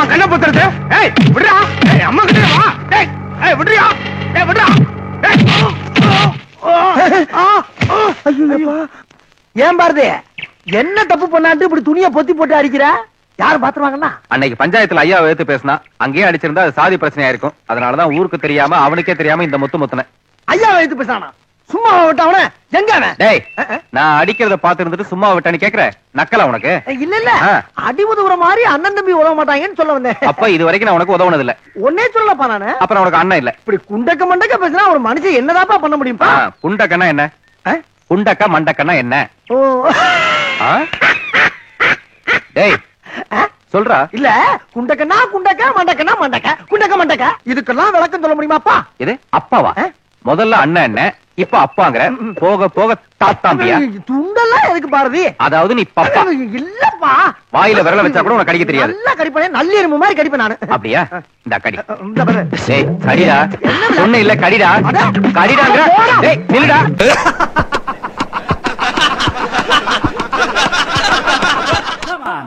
கண்ண புத்துறது ஏய் விடுறா ஏய் அம்மா கிட்ட வா டேய் ஏய் விடுறியா ஏய் விடுறா ஏய் ஏன் பாரதி என்ன தப்பு பண்ணாட்டு இப்படி துணியை பொத்தி போட்டு அடிக்கிற யார் பாத்துருவாங்கன்னா அன்னைக்கு பஞ்சாயத்துல ஐயா எடுத்து பேசினா அங்கேயே அடிச்சிருந்தா அது சாதி பிரச்சனையா இருக்கும் அதனாலதான் ஊருக்கு தெரியாம அவனுக்கே தெரியாம இந்த முத்து முத்துனேன் ஐயா வைத்து பேசானா சும்மா விட்ட அவன எங்க அவன் டேய் அஹ், அஹ். நான் அடிக்கிறத பாத்து இருந்துட்டு சும்மா விட்டான்னு கேக்குற நக்கலா உனக்கு இல்ல இல்ல ஆ. அடி உதவுற மாதிரி அண்ணன் தம்பி உதவ மாட்டாங்கன்னு சொல்ல வந்தேன் அப்ப இது வரைக்கும் நான் உனக்கு உதவுனது இல்ல ஒன்னே சொல்லப்பா நானு அப்புறம் உனக்கு அண்ணன் இல்ல இப்படி குண்டக்க மண்டக்க பேசினா ஒரு மனுஷன் என்னதாப்பா பண்ண முடியும்பா ஆ, புண்டக்கன்னா என்ன ஆ? புண்டக்கா மண்டக்கன்னா என்ன ஓ ஆ? டேய் ஆ? சொல்றா இல்ல குண்டக்கனா குண்டக்க மண்டக்கனா மண்டக்க குண்டக்க மண்டக்க இதுக்கெல்லாம் விளக்கம் சொல்ல முடியுமாப்பா இது அப்பாவா ஆ? முதல்ல அண்ணன் என்ன இப்ப அப்பாங்கிற போக போக தாத்தாம்பியா துண்டெல்லாம் எதுக்கு பாரதி அதாவது நீ பப்பா இல்லப்பா வாயில விரல வச்சா கூட உனக்கு கடிக்க தெரியாது நல்லா கடிப்பேன் நல்ல எறும்பு மாதிரி கடிப்பேன் நானு அப்படியா இந்த கடி இந்த பாரு. டேய் கடிடா ஒண்ணு இல்ல கடிடா அட. கடிடாங்கிற டேய் நில்லுடா